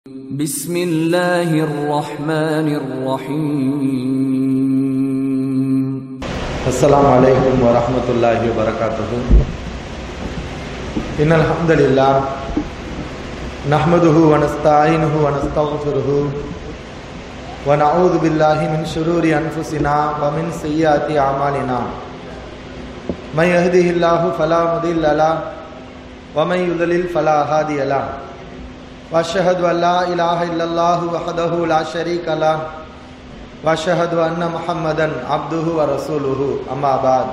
بسم الله الرحمن الرحيم السلام عليكم ورحمة الله وبركاته إن الحمد لله نحمده ونستعينه ونستغفره ونعوذ بالله من شرور أنفسنا ومن سيئات أعمالنا من يهده الله فلا مضل له ومن يضلل فلا هادي له واشهد ان لا اله الا الله وحده لا شريك له واشهد ان محمدا عبده ورسوله اما بعد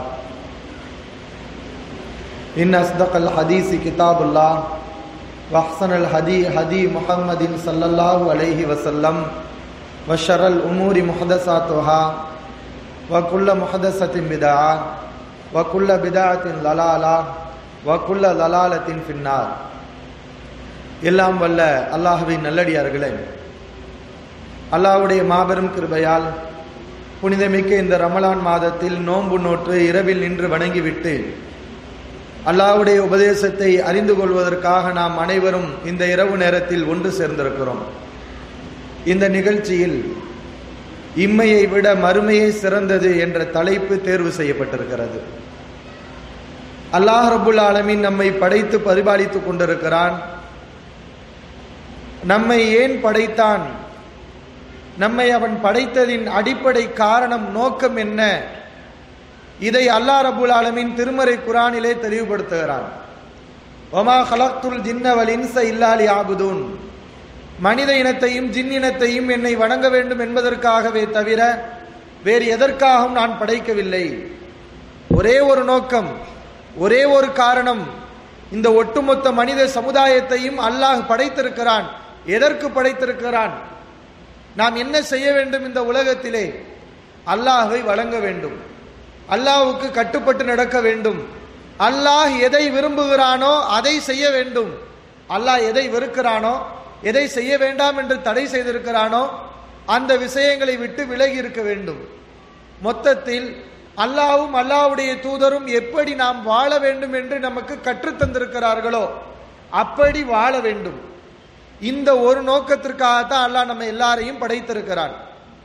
ان اصدق الحديث كتاب الله واحسن الهدي هدي محمد صلى الله عليه وسلم وشر الامور محدثاتها وكل محدثه بدعه وكل بدعه ضلاله وكل ضلاله في النار எல்லாம் வல்ல அல்லாஹுவின் நல்லடியார்களே அல்லாஹ்வுடைய மாபெரும் கிருபையால் புனிதமிக்க இந்த ரமலான் மாதத்தில் நோன்பு நோற்று இரவில் நின்று வணங்கிவிட்டு அல்லாஹ்வுடைய உபதேசத்தை அறிந்து கொள்வதற்காக நாம் அனைவரும் இந்த இரவு நேரத்தில் ஒன்று சேர்ந்திருக்கிறோம் இந்த நிகழ்ச்சியில் இம்மையை விட மறுமையே சிறந்தது என்ற தலைப்பு தேர்வு செய்யப்பட்டிருக்கிறது அல்லாஹ் ரபுல் ஆலமீன் நம்மை படைத்து பரிபாலித்துக் கொண்டிருக்கிறான் நம்மை ஏன் படைத்தான் நம்மை அவன் படைத்ததின் அடிப்படை காரணம் நோக்கம் என்ன இதை அல்லா ரபுல் ஆலமின் திருமறை குரானிலே தெளிவுபடுத்துகிறான் ஒமா ஹலக்துல் ஜின்னவல் இன்ச இல்லாலி ஆபுதூன் மனித இனத்தையும் ஜின் இனத்தையும் என்னை வணங்க வேண்டும் என்பதற்காகவே தவிர வேறு எதற்காகவும் நான் படைக்கவில்லை ஒரே ஒரு நோக்கம் ஒரே ஒரு காரணம் இந்த ஒட்டுமொத்த மனித சமுதாயத்தையும் அல்லாஹ் படைத்திருக்கிறான் எதற்கு படைத்திருக்கிறான் நாம் என்ன செய்ய வேண்டும் இந்த உலகத்திலே அல்லாஹை வழங்க வேண்டும் அல்லாஹுக்கு கட்டுப்பட்டு நடக்க வேண்டும் அல்லாஹ் எதை விரும்புகிறானோ அதை செய்ய வேண்டும் அல்லாஹ் எதை வெறுக்கிறானோ எதை செய்ய வேண்டாம் என்று தடை செய்திருக்கிறானோ அந்த விஷயங்களை விட்டு விலகி இருக்க வேண்டும் மொத்தத்தில் அல்லாவும் அல்லாவுடைய தூதரும் எப்படி நாம் வாழ வேண்டும் என்று நமக்கு கற்றுத்தந்திருக்கிறார்களோ அப்படி வாழ வேண்டும் இந்த ஒரு நோக்கத்திற்காகத்தான் அல்லாஹ் நம்ம எல்லாரையும் படைத்திருக்கிறான்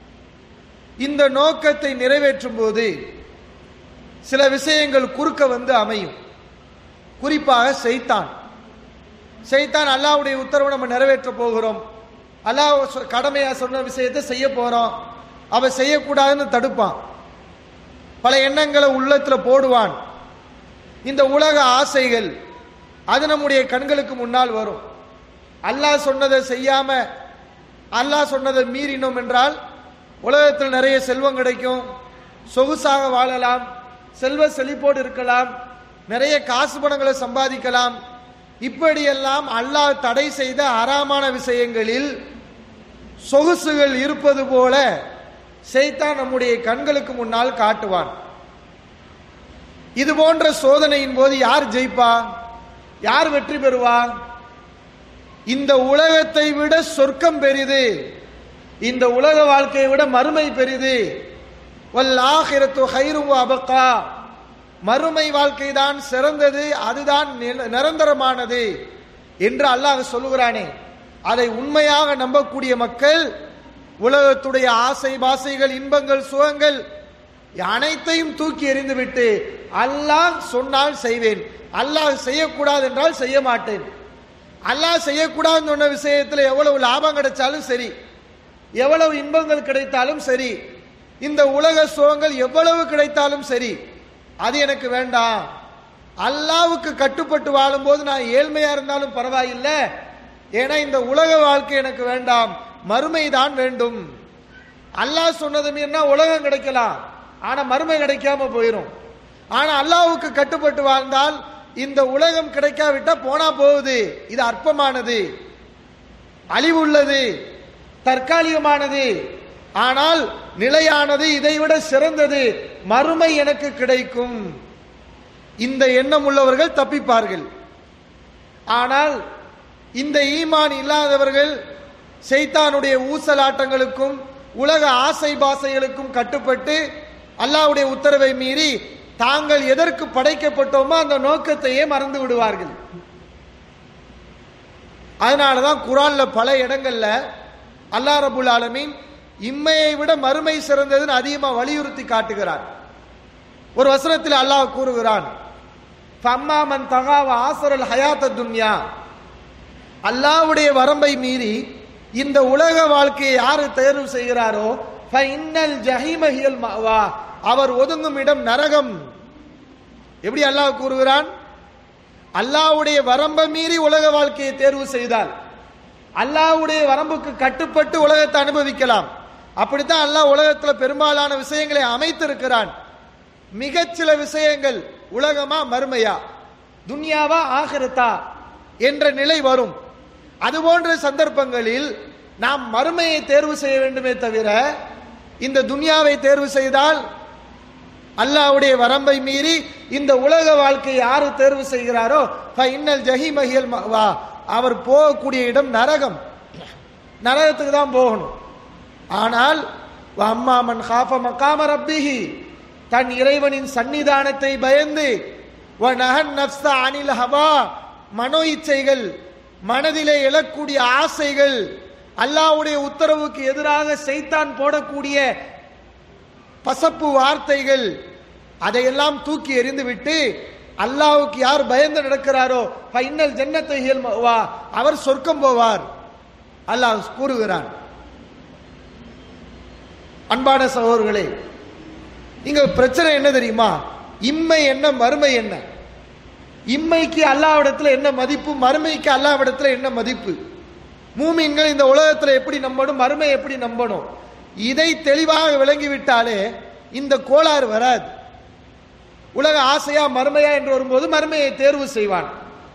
இந்த நோக்கத்தை நிறைவேற்றும் போது சில விஷயங்கள் குறுக்க வந்து அமையும் குறிப்பாக செய்தான் செய்தான் அல்லாவுடைய உத்தரவை நம்ம நிறைவேற்ற போகிறோம் அல்லாஹ் கடமையா சொன்ன விஷயத்தை செய்ய போறோம் அவ செய்யக்கூடாதுன்னு தடுப்பான் பல எண்ணங்களை உள்ளத்துல போடுவான் இந்த உலக ஆசைகள் அது நம்முடைய கண்களுக்கு முன்னால் வரும் அல்லாஹ் சொன்னதை செய்யாம அல்லாஹ் சொன்னதை மீறினோம் என்றால் உலகத்தில் நிறைய செல்வம் கிடைக்கும் சொகுசாக வாழலாம் செல்வ செழிப்போடு இருக்கலாம் நிறைய காசு பணங்களை சம்பாதிக்கலாம் இப்படியெல்லாம் அல்லாஹ் தடை செய்த அறாமான விஷயங்களில் சொகுசுகள் இருப்பது போல செய்தான் நம்முடைய கண்களுக்கு முன்னால் காட்டுவான் இது போன்ற சோதனையின் போது யார் ஜெயிப்பா யார் வெற்றி பெறுவா இந்த உலகத்தை விட சொர்க்கம் பெரிது இந்த உலக வாழ்க்கையை விட மறுமை பெரிது வல்லாஹிரத்து ஹைரும் அபக்கா மறுமை வாழ்க்கை தான் சிறந்தது அதுதான் நிரந்தரமானது என்று அல்லாஹ் சொல்லுகிறானே அதை உண்மையாக நம்பக்கூடிய மக்கள் உலகத்துடைய ஆசை பாசைகள் இன்பங்கள் சுகங்கள் அனைத்தையும் தூக்கி எறிந்துவிட்டு அல்லாஹ் சொன்னால் செய்வேன் அல்லாஹ் செய்யக்கூடாது என்றால் செய்ய மாட்டேன் அல்லாஹ் செய்யக்கூடாதுன்னு சொன்ன விஷயத்தில் எவ்வளவு லாபம் கிடைச்சாலும் சரி எவ்வளவு இன்பங்கள் கிடைத்தாலும் சரி இந்த உலக சுகங்கள் எவ்வளவு கிடைத்தாலும் சரி அது எனக்கு வேண்டாம் அல்லாவுக்கு கட்டுப்பட்டு வாழும்போது நான் ஏழ்மையா இருந்தாலும் பரவாயில்லை ஏன்னா இந்த உலக வாழ்க்கை எனக்கு வேண்டாம் மறுமை தான் வேண்டும் அல்லாஹ் சொன்னது மீறினா உலகம் கிடைக்கலாம் ஆனா மறுமை கிடைக்காம போயிடும் ஆனா அல்லாவுக்கு கட்டுப்பட்டு வாழ்ந்தால் இந்த உலகம் கிடைக்காவிட்டா போனா போகுது இது அற்பமானது அழிவுள்ளது தற்காலிகமானது ஆனால் நிலையானது இதைவிட சிறந்தது மறுமை எனக்கு கிடைக்கும் இந்த எண்ணம் உள்ளவர்கள் தப்பிப்பார்கள் ஆனால் இந்த ஈமான் இல்லாதவர்கள் செய்தானுடைய ஊசலாட்டங்களுக்கும் உலக ஆசை பாசைகளுக்கும் கட்டுப்பட்டு அல்லாவுடைய உத்தரவை மீறி தாங்கள் எதற்கு படைக்கப்பட்டோமோ அந்த நோக்கத்தையே மறந்து விடுவார்கள் அதனால தான் குரான்ல பல இடங்கள்ல அல்லாஹ் ரபுல் ஆலமீன் இம்மையை விட மறுமை சிறந்ததுன்னு அதிகமாக வலியுறுத்தி காட்டுகிறார் ஒரு வசனத்தில் அல்லாஹ் கூறுகிறான் ஃபம்மா மன் தகாவ ஆசரல் ஹயாத்த துன்யா அல்லாஹ்வுடைய வரம்பை மீறி இந்த உலக வாழ்க்கையை யாரு தேர்வு செய்கிறாரோ இன்னல் ஜஹீமஹியல் மவா அவர் ஒதுங்கும் இடம் நரகம் எப்படி அல்லாஹ் கூறுகிறான் அல்லாஹ்வுடைய வரம்பை மீறி உலக வாழ்க்கையை தேர்வு செய்தால் அல்லாஹ்வுடைய வரம்புக்கு கட்டுப்பட்டு உலகத்தை அனுபவிக்கலாம் அப்படித்தான் அல்லாஹ் உலகத்துல பெரும்பாலான விஷயங்களை அமைத்திருக்கிறான் மிகச்சில விஷயங்கள் உலகமா மறுமையா துன்யாவா ஆகிரத்தா என்ற நிலை வரும் அதுபோன்ற சந்தர்ப்பங்களில் நாம் மறுமையை தேர்வு செய்ய வேண்டுமே தவிர இந்த துன்யாவை தேர்வு செய்தால் அல்லாஹ்வுடைய வரம்பை மீறி இந்த உலக வாழ்க்கையை யாரு தேர்வு செய்கிறாரோ இன்னல் ஜஹிமஹியல் வா அவர் போகக்கூடிய இடம் நரகம் நரகத்துக்கு தான் போகணும் ஆனால் அம்மாமன் ஹாஃப மக்காம ரப்பிஹி தன் இறைவனின் சன்னிதானத்தை பயந்து நகன் நப்ச அனில் ஹவா மனோ இச்சைகள் மனதிலே எழக்கூடிய ஆசைகள் அல்லாஹ்வுடைய உத்தரவுக்கு எதிராக செய்தான் போடக்கூடிய பசப்பு வார்த்தைகள் அதையெல்லாம் தூக்கி எறிந்துவிட்டு அல்லாஹ்வுக்கு யார் பயந்து நடக்கிறாரோ இன்னல் ஜன்னத்தை வா அவர் சொர்க்கம் போவார் அல்லாஹ் கூறுகிறான் அன்பான சகோதரர்களே இங்க பிரச்சனை என்ன தெரியுமா இம்மை என்ன மறுமை என்ன இம்மைக்கு அல்லாவிடத்துல என்ன மதிப்பு மறுமைக்கு அல்லாவிடத்துல என்ன மதிப்பு மூமீன்கள் இந்த உலகத்துல எப்படி நம்பணும் மறுமை எப்படி நம்பணும் இதை தெளிவாக விளங்கிவிட்டாலே இந்த கோளாறு வராது உலக ஆசையா மறுமையா என்று வரும்போது மறுமையை தேர்வு செய்வான்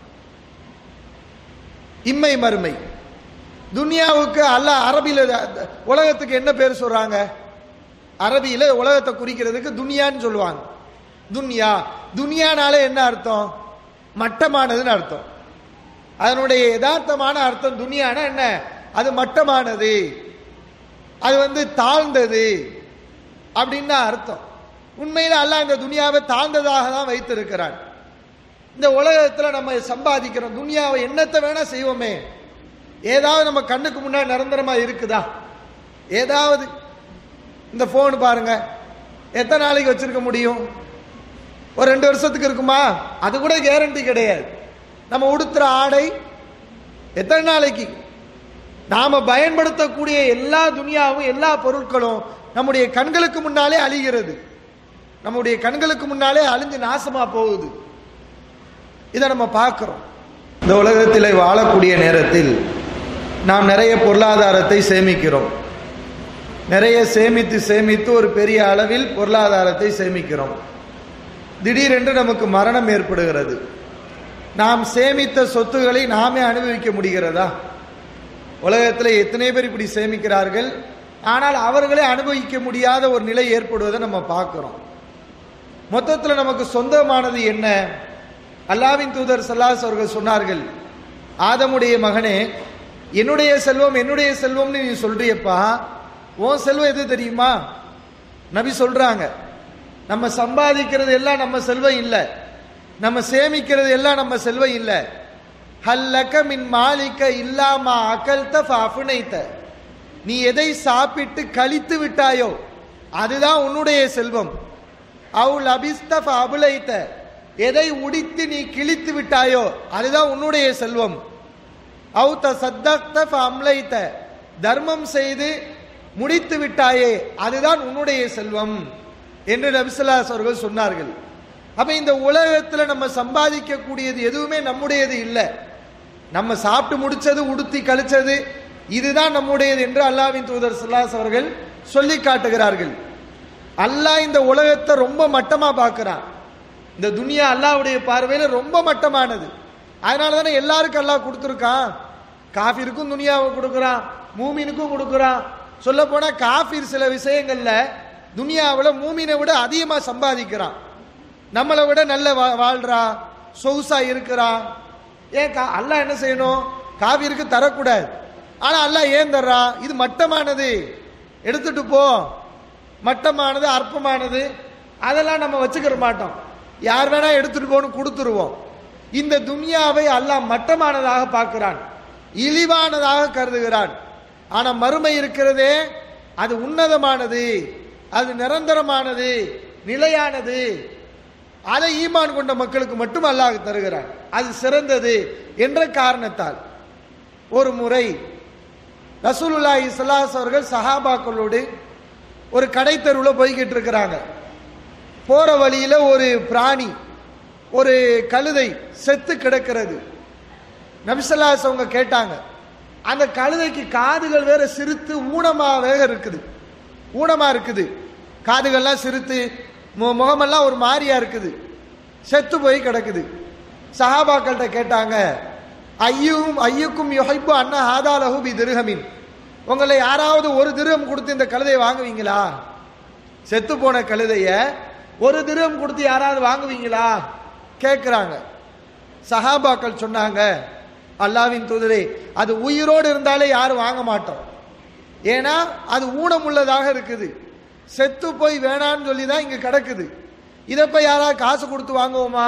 இம்மை மறுமை துனியாவுக்கு அல்லாஹ் அரபியில உலகத்துக்கு என்ன பேர் சொல்றாங்க அரபியில உலகத்தை குறிக்கிறதுக்கு துனியான்னு சொல்லுவாங்க துன்யா துனியானாலே என்ன அர்த்தம் மட்டமானதுன்னு அர்த்தம் அதனுடைய யதார்த்தமான அர்த்தம் துனியானா என்ன அது மட்டமானது அது வந்து தாழ்ந்தது அப்படின்னு தான் அர்த்தம் உண்மையில அல்லாஹ் இந்த துனியாவை தாழ்ந்ததாக தான் வைத்திருக்கிறான் இந்த உலகத்துல நம்ம சம்பாதிக்கிறோம் துனியாவை என்னத்தை வேணா செய்வோமே ஏதாவது நம்ம கண்ணுக்கு முன்னாடி நிரந்தரமா இருக்குதா ஏதாவது இந்த போன் பாருங்க எத்தனை நாளைக்கு வச்சிருக்க முடியும் ஒரு ரெண்டு வருஷத்துக்கு இருக்குமா அது கூட கேரண்டி கிடையாது நம்ம உடுத்துற ஆடை எத்தனை நாளைக்கு நாம பயன்படுத்தக்கூடிய எல்லா துனியாவும் எல்லா பொருட்களும் நம்முடைய கண்களுக்கு முன்னாலே அழிகிறது நம்முடைய கண்களுக்கு முன்னாலே அழிஞ்சு நாசமா போகுது இதை நம்ம பார்க்கிறோம் இந்த உலகத்தில் வாழக்கூடிய நேரத்தில் நாம் நிறைய பொருளாதாரத்தை சேமிக்கிறோம் நிறைய சேமித்து சேமித்து ஒரு பெரிய அளவில் பொருளாதாரத்தை சேமிக்கிறோம் திடீரென்று நமக்கு மரணம் ஏற்படுகிறது நாம் சேமித்த சொத்துக்களை நாமே அனுபவிக்க முடிகிறதா உலகத்தில் எத்தனை பேர் இப்படி சேமிக்கிறார்கள் ஆனால் அவர்களே அனுபவிக்க முடியாத ஒரு நிலை ஏற்படுவதை நம்ம பார்க்கிறோம் மொத்தத்தில் நமக்கு சொந்தமானது என்ன அல்லாவின் தூதர் சல்லாஸ் அவர்கள் சொன்னார்கள் ஆதமுடைய மகனே என்னுடைய செல்வம் என்னுடைய செல்வம்னு நீ சொல்றியப்பா உன் செல்வம் எது தெரியுமா நபி சொல்றாங்க நம்ம சம்பாதிக்கிறது எல்லாம் நம்ம செல்வம் இல்லை நம்ம சேமிக்கிறது எல்லாம் நம்ம செல்வம் இல்லை ஹல்லக்க மின் மாலிக்க இல்லாமா அகல்த அஃபுனைத்த நீ எதை சாப்பிட்டு கழித்து விட்டாயோ அதுதான் உன்னுடைய செல்வம் அவுல் அபிஸ்தஃப் அபுலைத்த எதை உடித்து நீ கிழித்து விட்டாயோ அதுதான் உன்னுடைய செல்வம் அவுத்த சத்தக்த அம்லைத்த தர்மம் செய்து முடித்து விட்டாயே அதுதான் உன்னுடைய செல்வம் என்று நபிசுல்லாஸ் அவர்கள் சொன்னார்கள் அப்ப இந்த உலகத்துல நம்ம சம்பாதிக்கக்கூடியது எதுவுமே நம்முடையது இல்லை நம்ம சாப்பிட்டு முடிச்சது உடுத்தி கழிச்சது இதுதான் நம்முடையது என்று அல்லாவின் தூதர் சுல்லாஸ் அவர்கள் சொல்லி காட்டுகிறார்கள் அல்லாஹ் இந்த உலகத்தை ரொம்ப மட்டமா பார்க்கிறான் இந்த துனியா அல்லாவுடைய பார்வையில ரொம்ப மட்டமானது அதனால தானே எல்லாருக்கும் அல்லாஹ் கொடுத்துருக்கான் காஃபிருக்கும் துனியாவை கொடுக்குறான் மூமினுக்கும் கொடுக்குறான் சொல்ல போனா காஃபிர் சில விஷயங்கள்ல துனியாவில் மூமினை விட அதிகமாக சம்பாதிக்கிறான் நம்மளை விட நல்ல வா- வாழ்றான் சொகுசா இருக்கிறான் ஏன் கா அல்லாஹ் என்ன செய்யணும் காவிருக்கு தரக்கூடாது ஆனா அல்லாஹ் ஏன் தர்றான் இது மட்டமானது எடுத்துட்டு போ மட்டமானது அற்பமானது அதெல்லாம் நம்ம வச்சுக்கிற மாட்டோம் யார் வேணா எடுத்துட்டு போன்னு கொடுத்துருவோம் இந்த துனியாவை அல்லாஹ் மட்டமானதாக பார்க்கிறான் இழிவானதாக கருதுகிறான் ஆனா மறுமை இருக்கிறதே அது உன்னதமானது அது நிரந்தரமானது நிலையானது அதை ஈமான் கொண்ட மக்களுக்கு மட்டும் அல்லாஹ் தருகிறான் அது சிறந்தது என்ற காரணத்தால் ஒரு முறை ரசூலுல்லாஹி ஸல்லல்லாஹு அவர்கள் சஹாபாக்களோடு ஒரு கடை தெருவில் போய்கிட்டு இருக்கிறாங்க போற வழியில ஒரு பிராணி ஒரு கழுதை செத்து கிடக்கிறது நபிசல்லாஸ் அவங்க கேட்டாங்க அந்த கழுதைக்கு காதுகள் வேற சிரித்து ஊனமா வேக இருக்குது ஊனமா இருக்குது காதுகள்லாம் சிரித்து மு- முகமெல்லாம் ஒரு மாதிரியா இருக்குது செத்து போய் கிடக்குது சஹாபாக்கள்கிட்ட கேட்டாங்க ஐயும் ஐயுக்கும் யுஹைப்பு அண்ணா ஹாதாலஹு பி திருஹமின் உங்களை யாராவது ஒரு திருகம் கொடுத்து இந்த கழுதையை வாங்குவீங்களா செத்து போன கழுதைய ஒரு திருகம் கொடுத்து யாராவது வாங்குவீங்களா கேட்குறாங்க சஹாபாக்கள் சொன்னாங்க அல்லாவின் தூதரே அது உயிரோடு இருந்தாலே யாரும் வாங்க மாட்டோம் ஏன்னா அது ஊனமுள்ளதாக இருக்குது செத்து போய் வேணான்னு சொல்லி தான் இங்க கிடக்குது இதை போய் யாராவது காசு கொடுத்து வாங்குவோமா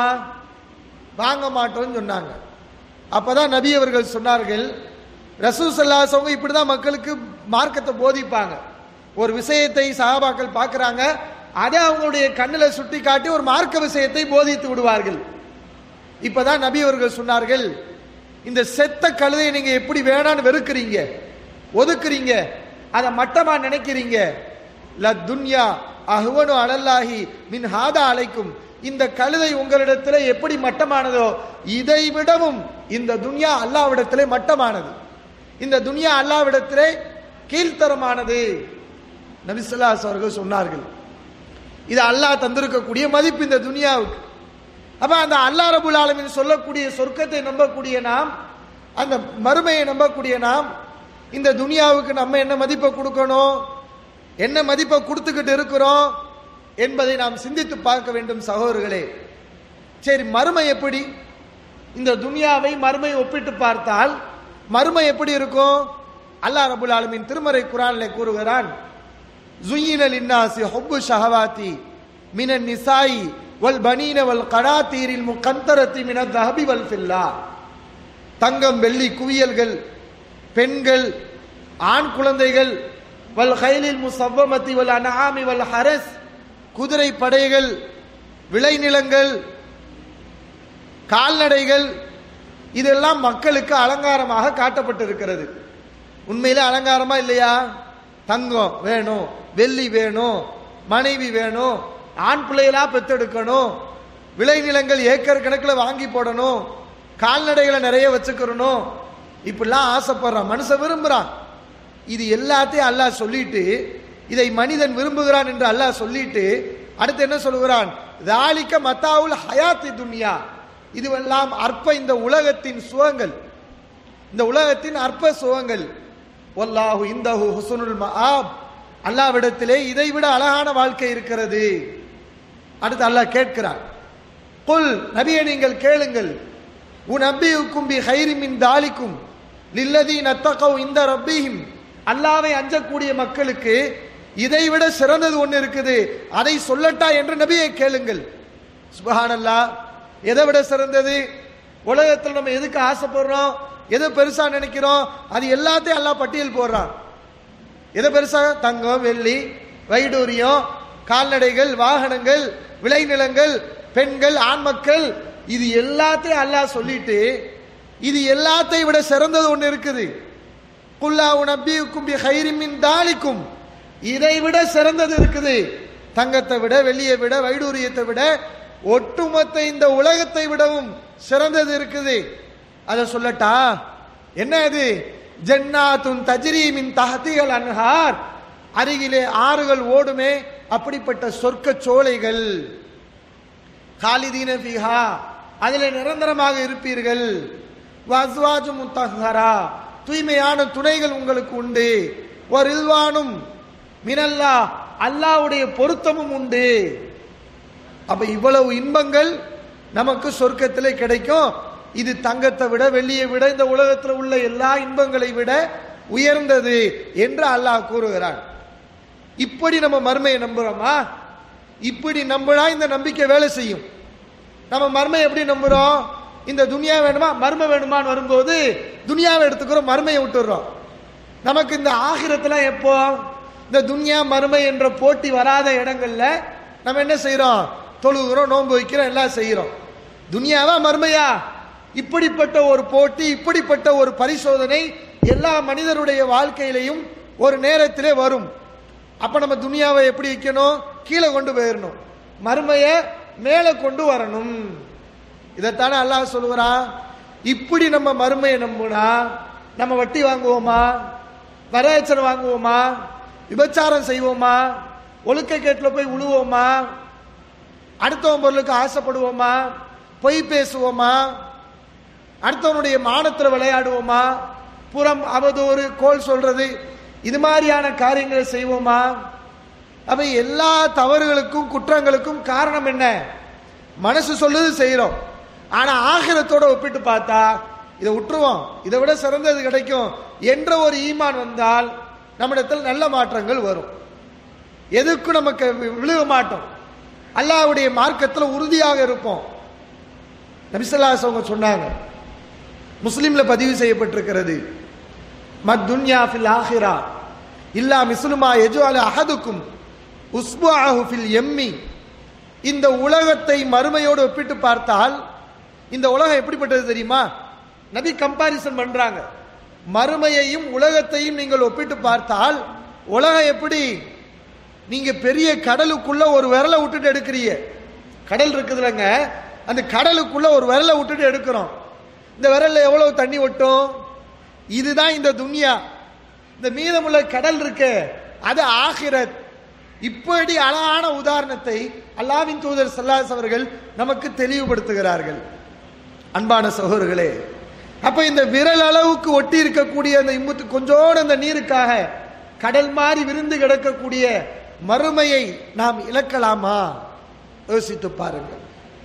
வாங்க மாட்டோம்னு சொன்னாங்க அப்பதான் நபி அவர்கள் சொன்னார்கள் ரசூசல்லாசவங்க இப்படிதான் மக்களுக்கு மார்க்கத்தை போதிப்பாங்க ஒரு விஷயத்தை சஹாபாக்கள் பார்க்கறாங்க அதை அவங்களுடைய கண்ணில் சுட்டி காட்டி ஒரு மார்க்க விஷயத்தை போதித்து விடுவார்கள் இப்பதான் நபி அவர்கள் சொன்னார்கள் இந்த செத்த கழுதையை நீங்க எப்படி வேணான்னு வெறுக்கிறீங்க ஒதுக்குறீங்க அதை மட்டமா நினைக்கிறீங்க ல துன்யா அஹ்வனு அலல்லாஹி மின் ஹாதா அலைக்கும் இந்த கழுதை உங்களிடத்தில் எப்படி மட்டமானதோ இதை விடவும் இந்த துன்யா அல்லாவிடத்திலே மட்டமானது இந்த துன்யா அல்லாவிடத்திலே கீழ்த்தரமானது நபிசல்லாஸ் அவர்கள் சொன்னார்கள் இது அல்லாஹ் தந்திருக்கக்கூடிய மதிப்பு இந்த துனியாவுக்கு அப்ப அந்த அல்லாஹ் ரபுல் ஆலமீன் சொல்லக்கூடிய சொர்க்கத்தை நம்பக்கூடிய நாம் அந்த மறுமையை நம்பக்கூடிய நாம் இந்த துனியாவுக்கு நம்ம என்ன மதிப்பை கொடுக்கணும் என்ன மதிப்பை கொடுத்துக்கிட்டு இருக்கிறோம் என்பதை நாம் சிந்தித்து பார்க்க வேண்டும் சகோதரர்களே சரி மறுமை எப்படி இந்த துனியாவை மறுமை ஒப்பிட்டு பார்த்தால் மறுமை எப்படி இருக்கும் அல்லாஹ் ரபுல் ஆலமீன் திருமறை குரானிலே கூறுகிறான் زين للناس حب الشهوات من النساء والبنين والقناطير المقنطرة من الذهب والفضة தங்கம் வெள்ளி குவியல்கள் பெண்கள் ஆண் குழந்தைகள் வல் கைலில் முசவ்வமத்தி வல் அனாமி வல் ஹரஸ் குதிரை படைகள் விளைநிலங்கள் கால்நடைகள் இதெல்லாம் மக்களுக்கு அலங்காரமாக காட்டப்பட்டிருக்கிறது உண்மையில அலங்காரமா இல்லையா தங்கம் வேணும் வெள்ளி வேணும் மனைவி வேணும் ஆண் பிள்ளைகளா பெத்தெடுக்கணும் விளைநிலங்கள் ஏக்கர் கணக்கில் வாங்கி போடணும் கால்நடைகளை நிறைய வச்சுக்கிறணும் இப்படிலாம் ஆசைப்படுறான் மனுஷன் விரும்புறான் இது எல்லாத்தையும் அல்லாஹ் சொல்லிட்டு இதை மனிதன் விரும்புகிறான் என்று அல்லாஹ் சொல்லிட்டு அடுத்து என்ன சொல்லுகிறான் தாலிக்க மத்தாவுல் ஹயாத்தி துன்யா இதுவெல்லாம் அற்ப இந்த உலகத்தின் சுகங்கள் இந்த உலகத்தின் அற்ப சுகங்கள் வல்லாஹு இந்தஹு ஹுஸ்னுல் மஆப் அல்லாவிடத்திலே இதை விட அழகான வாழ்க்கை இருக்கிறது அடுத்து அல்லாஹ் கேட்கிறான் குல் நபியை நீங்கள் கேளுங்கள் உன் அப்பியுக்கும் பி ஹைரி மின் தாலிக்கும் லில்லதி நத்தகவ் இந்த ரப்பிஹிம் அல்லாவை அஞ்சக்கூடிய மக்களுக்கு இதைவிட சிறந்தது ஒன்று இருக்குது அதை சொல்லட்டா என்று நபியை கேளுங்கள் சுபஹானல்லா எதை விட சிறந்தது உலகத்தில் நம்ம எதுக்கு ஆசைப்படுறோம் எதை பெருசா நினைக்கிறோம் அது எல்லாத்தையும் எல்லாம் பட்டியல் போடுறான் எதை பெருசா தங்கம் வெள்ளி வைடூரியம் கால்நடைகள் வாகனங்கள் விளைநிலங்கள் பெண்கள் ஆண்மக்கள் இது எல்லாத்தையும் அல்லாஹ் சொல்லிட்டு இது எல்லாத்தையும் விட சிறந்தது ஒன்று இருக்குது குல்லா உனபியுக்கும் பி ஹைரிமின் தாலிக்கும் இதை விட சிறந்தது இருக்குது தங்கத்தை விட வெள்ளியை விட வைடூரியத்தை விட ஒட்டுமொத்த இந்த உலகத்தை விடவும் சிறந்தது இருக்குது அதை சொல்லட்டா என்ன அது ஜன்னாத்துன் தஜ்ரீமின் தஹதிகள் அன்ஹார் அருகிலே ஆறுகள் ஓடுமே அப்படிப்பட்ட சொர்க்க சோலைகள் காலிதீன ஃபிஹா அதில் நிரந்தரமாக இருப்பீர்கள் வஸ்வாஜு முத்தஹரா தூய்மையான துணைகள் உங்களுக்கு உண்டு ஒரு இல்வானும் மினல்லா அல்லாவுடைய பொருத்தமும் உண்டு அப்ப இவ்வளவு இன்பங்கள் நமக்கு சொர்க்கத்திலே கிடைக்கும் இது தங்கத்தை விட வெள்ளியை விட இந்த உலகத்தில் உள்ள எல்லா இன்பங்களை விட உயர்ந்தது என்று அல்லாஹ் கூறுகிறான் இப்படி நம்ம மர்மையை நம்புறோமா இப்படி நம்பினா இந்த நம்பிக்கை வேலை செய்யும் நம்ம மர்மை எப்படி நம்புறோம் இந்த துனியா வேணுமா மர்ம வேணுமான்னு வரும்போது துனியாவை எடுத்துக்கிறோம் மர்மையை விட்டுடுறோம் நமக்கு இந்த ஆகிரத்துல எப்போ இந்த துன்யா மறுமை என்ற போட்டி வராத இடங்கள்ல நம்ம என்ன செய்றோம் தொழுகிறோம் நோன்பு வைக்கிறோம் எல்லாம் செய்கிறோம் துனியாவா மறுமையா இப்படிப்பட்ட ஒரு போட்டி இப்படிப்பட்ட ஒரு பரிசோதனை எல்லா மனிதருடைய வாழ்க்கையிலையும் ஒரு நேரத்திலே வரும் அப்ப நம்ம துனியாவை எப்படி வைக்கணும் கீழே கொண்டு போயிடணும் மறுமையை மேலே கொண்டு வரணும் இதைத்தானே அல்லாஹ் சொல்லுகிறான் இப்படி நம்ம மறுமையை நம்புனா நம்ம வட்டி வாங்குவோமா வரதட்சணை வாங்குவோமா விபச்சாரம் செய்வோமா ஒழுக்கக்கேட்டில் போய் உழுவோமா அடுத்தவன் பொருளுக்கு ஆசைப்படுவோமா பொய் பேசுவோமா அடுத்தவனுடைய மானத்தில் விளையாடுவோமா புறம் அவதூறு கோல் சொல்றது இது மாதிரியான காரியங்களை செய்வோமா அப்ப எல்லா தவறுகளுக்கும் குற்றங்களுக்கும் காரணம் என்ன மனசு சொல்லுது செய்யறோம் ஆனா ஆகிரத்தோட ஒப்பிட்டு பார்த்தா இதை விட்டுருவோம் இதை விட சிறந்தது கிடைக்கும் என்ற ஒரு ஈமான் வந்தால் நம்மிடத்தில் நல்ல மாற்றங்கள் வரும் எதுக்கும் நமக்கு வி- விழுக மாட்டோம் அல்லாஹ்வுடைய மார்க்கத்தில் உறுதியாக இருப்போம் நபிசல்லாஸ் அவங்க சொன்னாங்க முஸ்லிம்ல பதிவு செய்யப்பட்டிருக்கிறது மத்துன்யா ஃபில் ஆஹிரா இல்லா மிஸ்லுமா எஜுவால அஹதுக்கும் உஸ்புஅஹு ஃபில் எம்மி இந்த உலகத்தை மறுமையோடு ஒப்பிட்டு பார்த்தால் இந்த உலகம் எப்படிப்பட்டது தெரியுமா நபி கம்பாரிசன் பண்றாங்க மறுமையையும் உலகத்தையும் நீங்கள் ஒப்பிட்டு பார்த்தால் உலகம் எப்படி நீங்க பெரிய கடலுக்குள்ள ஒரு விரலை விட்டுட்டு எடுக்கிறீங்க கடல் இருக்குதுலங்க அந்த கடலுக்குள்ள ஒரு விரலை விட்டுட்டு எடுக்கிறோம் இந்த விரல்ல எவ்வளவு தண்ணி ஒட்டும் இதுதான் இந்த துன்யா இந்த மீதமுள்ள கடல் இருக்கு அது ஆகிரத் இப்படி அழகான உதாரணத்தை அல்லாவின் தூதர் சல்லாஸ் அவர்கள் நமக்கு தெளிவுபடுத்துகிறார்கள் அன்பான சகோதரர்களே அப்ப இந்த விரல் அளவுக்கு ஒட்டி இருக்கக்கூடிய அந்த இம்முத்து கொஞ்சோடு அந்த நீருக்காக கடல் மாதிரி விருந்து கிடக்கக்கூடிய மறுமையை நாம் இழக்கலாமா யோசித்து பாருங்கள்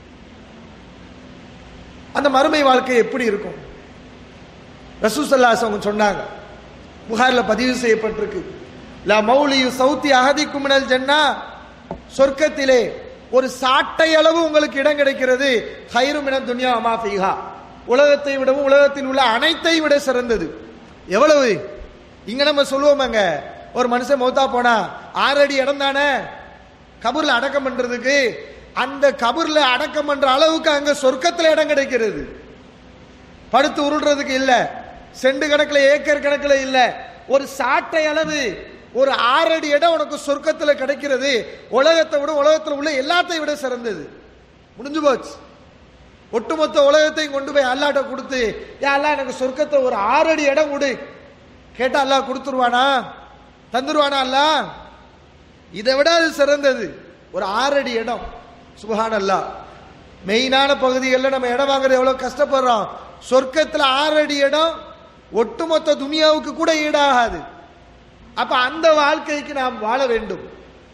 அந்த மறுமை வாழ்க்கை எப்படி இருக்கும் ரசூசல்லாஸ் அவங்க சொன்னாங்க புகாரில் பதிவு செய்யப்பட்டிருக்கு லா மௌலியு சௌத்தி அகதிக்கும் மினல் ஜன்னா சொர்க்கத்திலே ஒரு சாட்டை அளவு உங்களுக்கு இடம் கிடைக்கிறது ஹைரு மின துன்யா அமா ஃபீஹா உலகத்தை விடவும் உலகத்தில் உள்ள அனைத்தை விட சிறந்தது எவ்வளவு இங்க நம்ம சொல்லுவோமாங்க ஒரு மனுஷன் மௌத்தா போனா ஆறடி இடம் தானே கபூர்ல அடக்கம் பண்றதுக்கு அந்த கபூர்ல அடக்கம் பண்ற அளவுக்கு அங்க சொர்க்கத்துல இடம் கிடைக்கிறது படுத்து உருள்றதுக்கு இல்ல செண்டு கணக்குல ஏக்கர் கணக்குல இல்ல ஒரு சாட்டை அளவு ஒரு ஆறடி இடம் உனக்கு சொர்க்கத்துல கிடைக்கிறது உலகத்தை விட உலகத்துல உள்ள எல்லாத்தையும் விட சிறந்தது முடிஞ்சு போச்சு ஒட்டுமொத்த உலகத்தையும் கொண்டு போய் அல்லாட்ட கொடுத்து ஏ அல்லா எனக்கு சொர்க்கத்தை ஒரு ஆறடி இடம் கொடு கேட்டா அல்லாஹ் கொடுத்துருவானா தந்துருவானா அல்லா இதை விட அது சிறந்தது ஒரு ஆறடி இடம் சுபஹான் அல்லாஹ் மெயினான பகுதிகளில் நம்ம இடம் வாங்குறது எவ்வளவு கஷ்டப்படுறோம் சொர்க்கத்தில் ஆறடி இடம் ஒட்டுமொத்த துனியாவுக்கு கூட ஈடாகாது அப்ப அந்த வாழ்க்கைக்கு நாம் வாழ வேண்டும்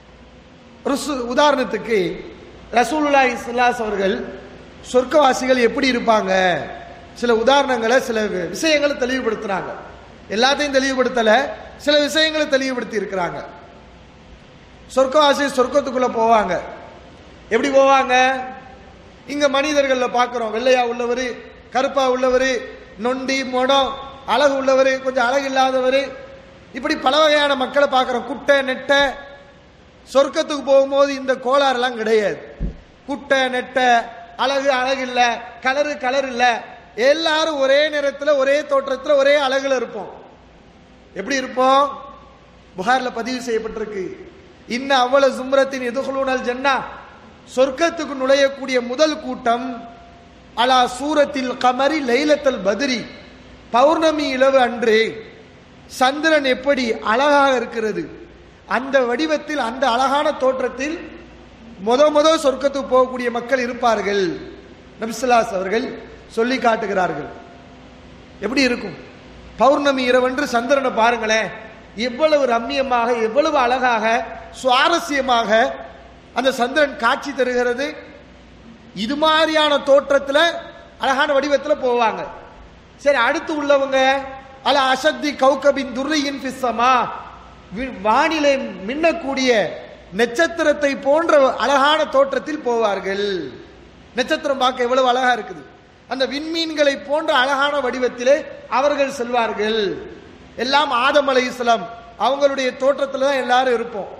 ருசு- உதாரணத்துக்கு ரசூலுல்லாஹி ஸல்லல்லாஹு அவர்கள் சொர்க்கவாசிகள் எப்படி இருப்பாங்க சில உதாரணங்களை சில வி- விஷயங்களை தெளிவுபடுத்துறாங்க எல்லாத்தையும் தெளிவுபடுத்தல சில விஷயங்களை தெளிவுபடுத்தி இருக்கிறாங்க சொர்க்கவாசி சொர்க்கத்துக்குள்ள போவாங்க எப்படி போவாங்க இங்க மனிதர்கள்ல பார்க்கிறோம் வெள்ளையா உள்ளவர் கருப்பா உள்ளவர் நொண்டி மொடம் அழகு உள்ளவர் கொஞ்சம் அழகு இல்லாதவர் இப்படி பல வகையான மக்களை பார்க்கிறோம் குட்டை நெட்டை சொர்க்கத்துக்கு போகும்போது இந்த கோளாறுலாம் கிடையாது குட்டை நெட்டை அழகு அழகு இல்ல கலரு கலர் இல்ல எல்லாரும் ஒரே நேரத்தில் ஒரே தோற்றத்தில் ஒரே அழகுல இருப்போம் எப்படி இருப்போம் புகார்ல பதிவு செய்யப்பட்டிருக்கு இன்ன அவ்வளவு சும்ரத்தின் எதுகுலூனல் ஜன்னா சொர்க்கத்துக்கு நுழையக்கூடிய முதல் கூட்டம் அலா சூரத்தில் கமரி லைலத்தல் பத்ரி பௌர்ணமி இளவு அன்று சந்திரன் எப்படி அழகாக இருக்கிறது அந்த வடிவத்தில் அந்த அழகான தோற்றத்தில் முத முத சொர்க்கத்துக்கு போகக்கூடிய மக்கள் இருப்பார்கள் நபிசுல்லாஸ் அவர்கள் சொல்லி காட்டுகிறார்கள் எப்படி இருக்கும் பௌர்ணமி இரவன்று சந்திரனை பாருங்களேன் எவ்வளவு ரம்மியமாக எவ்வளவு அழகாக சுவாரஸ்யமாக அந்த சந்திரன் காட்சி தருகிறது இது மாதிரியான தோற்றத்துல அழகான வடிவத்துல போவாங்க சரி அடுத்து உள்ளவங்க அல அசத்தி கௌகபின் துர்ரியின் பிஸ்ஸமா வானிலை மின்னக்கூடிய நட்சத்திரத்தை போன்ற அழகான தோற்றத்தில் போவார்கள் நட்சத்திரம் பார்க்க எவ்வளவு அழகா இருக்குது அந்த விண்மீன்களை போன்ற அழகான வடிவத்திலே அவர்கள் செல்வார்கள் எல்லாம் ஆதம் அலை இஸ்லாம் அவங்களுடைய தோற்றத்துல தான் எல்லாரும் இருப்போம்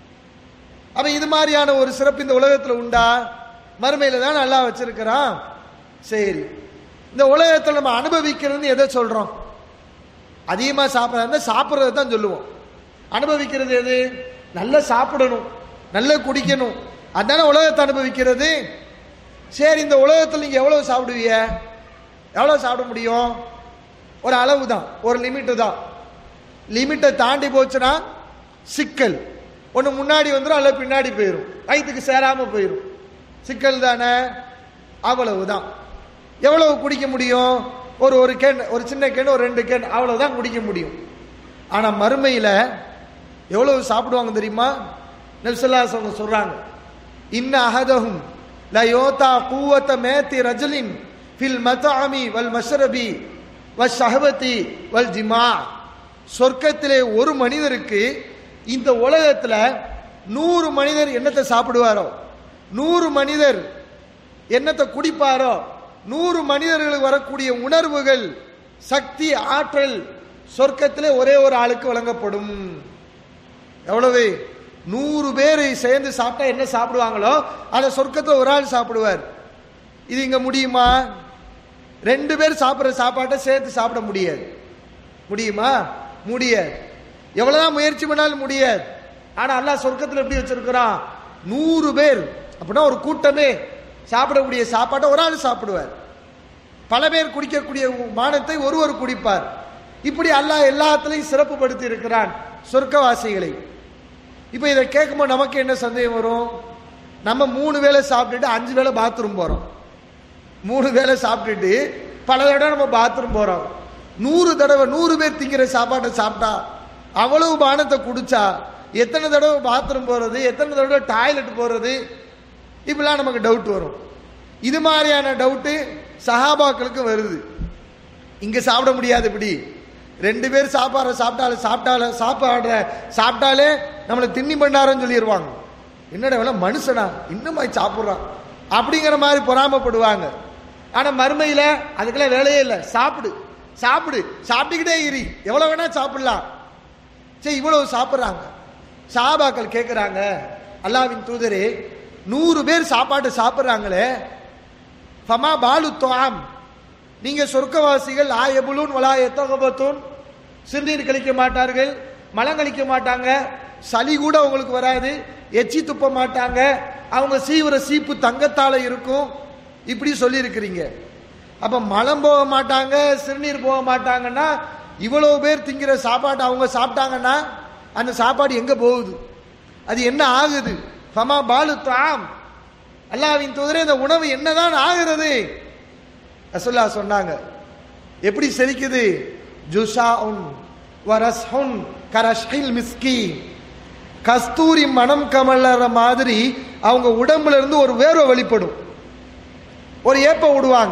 அப்ப இது மாதிரியான ஒரு சிறப்பு இந்த உலகத்துல உண்டா மறுமையில தான் நல்லா வச்சிருக்கிறான் சரி இந்த உலகத்துல நம்ம அனுபவிக்கிறது எதை சொல்றோம் அதிகமா சாப்பிட்றதா சாப்பிட்றது தான் சொல்லுவோம் அனுபவிக்கிறது எது நல்லா சாப்பிடணும் நல்லா குடிக்கணும் அதானே உலகத்தை அனுபவிக்கிறது சரி இந்த உலகத்தில் நீங்க எவ்வளவு சாப்பிடுவீங்க எவ்வளவு சாப்பிட முடியும் ஒரு அளவு தான் ஒரு லிமிட்டு தான் லிமிட்டை தாண்டி போச்சுன்னா சிக்கல் ஒன்று முன்னாடி வந்துடும் அல்ல பின்னாடி போயிடும் வயிற்றுக்கு சேராம போயிடும் சிக்கல் தானே அவ்வளவுதான் எவ்வளவு குடிக்க முடியும் ஒரு ஒரு கேன் ஒரு சின்ன கேன் ஒரு ரெண்டு கேன் அவ்வளவுதான் குடிக்க முடியும் ஆனா மறுமையில எவ்வளவு சாப்பிடுவாங்க தெரியுமா நெல்சல்லாஸ் அவங்க சொல்றாங்க இன்ன அஹதஹும் ல யோதா கூவத்த மேத்தி ரஜலின் ஃபில் மதாமி வல் மஷரபி வல் ஷஹவதி வல் ஜிமா சொர்க்கத்திலே ஒரு மனிதருக்கு இந்த உலகத்துல நூறு மனிதர் என்னத்தை சாப்பிடுவாரோ நூறு மனிதர் என்னத்தை குடிப்பாரோ நூறு மனிதர்களுக்கு வரக்கூடிய உணர்வுகள் சக்தி ஆற்றல் சொர்க்கத்திலே ஒரே ஒரு ஆளுக்கு வழங்கப்படும் எவ்வளவு நூறு பேர் சேர்ந்து சாப்பிட்டா என்ன சாப்பிடுவாங்களோ அதை சொர்க்கத்தில் ஒரு ஆள் சாப்பிடுவார் இது இங்க முடியுமா ரெண்டு பேர் சாப்பிட்ற சாப்பாட்டை சேர்த்து சாப்பிட முடியாது முடியுமா முடியாது எவ்வளவுதான் முயற்சி பண்ணாலும் முடியாது ஆனா அல்லாஹ் சொர்க்கத்தில் எப்படி வச்சிருக்கிறான் நூறு பேர் அப்படின்னா ஒரு கூட்டமே சாப்பிடக்கூடிய சாப்பாட்டை ஒரு ஆள் சாப்பிடுவார் பல பேர் குடிக்கக்கூடிய மானத்தை ஒருவர் குடிப்பார் இப்படி அல்லாஹ் எல்லாத்துலயும் சிறப்புப்படுத்தி இருக்கிறான் சொர்க்கவாசிகளை இப்போ இதை கேட்கும்போது நமக்கு என்ன சந்தேகம் வரும் நம்ம மூணு வேளை சாப்பிட்டுட்டு அஞ்சு வேளை பாத்ரூம் போறோம் மூணு வேளை சாப்பிட்டுட்டு பல தடவை நம்ம பாத்ரூம் போறோம் நூறு தடவை நூறு பேர் திங்கிற சாப்பாட்டை சாப்பிட்டா அவ்வளவு பானத்தை குடிச்சா எத்தனை தடவை பாத்ரூம் போறது எத்தனை தடவை டாய்லெட் போறது இப்படிலாம் நமக்கு டவுட் வரும் இது மாதிரியான டவுட்டு சஹாபாக்களுக்கு வருது இங்க சாப்பிட முடியாது இப்படி ரெண்டு பேர் சாப்பாடு சாப்பிட்டாலும் சாப்பிட்டாலும் சாப்பாடுற சாப்பிட்டாலே நம்மளை திண்ணி பண்ணாருன்னு சொல்லிடுவாங்க என்னடா இவன் மனுஷனா இன்னும் சாப்பிட்றான் அப்படிங்கிற மாதிரி பொறாமப்படுவாங்க ஆனா மறுமையில அதுக்கெல்லாம் வேலையே இல்லை சாப்பிடு சாப்பிடு சாப்பிட்டுக்கிட்டே இரு எவ்வளவு வேணா சாப்பிடலாம் சரி இவ்வளவு சாப்பிட்றாங்க சாபாக்கள் கேட்குறாங்க அல்லாவின் தூதரே நூறு பேர் சாப்பாடு சாப்பிட்றாங்களே ஃபமா பாலு துவாம் நீங்க சொர்க்கவாசிகள் ஆயபுலூன் வலா எத்தகபத்தூன் சிறுநீர் கழிக்க மாட்டார்கள் மலம் கழிக்க மாட்டாங்க சளி கூட அவங்களுக்கு வராது எச்சி துப்ப மாட்டாங்க அவங்க சீவுற சீப்பு தங்கத்தால இருக்கும் இப்படி சொல்லி இருக்கிறீங்க அப்ப மலம் போக மாட்டாங்க சிறுநீர் போக மாட்டாங்கன்னா இவ்வளவு பேர் திங்கிற சாப்பாடு அவங்க சாப்பிட்டாங்கன்னா அந்த சாப்பாடு எங்க போகுது அது என்ன ஆகுது ஃபமா பாலு தாம் அல்லாவின் தூதரே இந்த உணவு என்னதான் ஆகிறது ரசுல்லா சொன்னாங்க எப்படி செரிக்குது ஜுஷா உன் வரஸ்ஹுன் கரஷ்ஹில் மிஸ்கி கஸ்தூரி மனம் கமலற மாதிரி அவங்க உடம்புல இருந்து ஒரு வேர்வை வெளிப்படும் ஒரு ஏப்பம் விடுவாங்க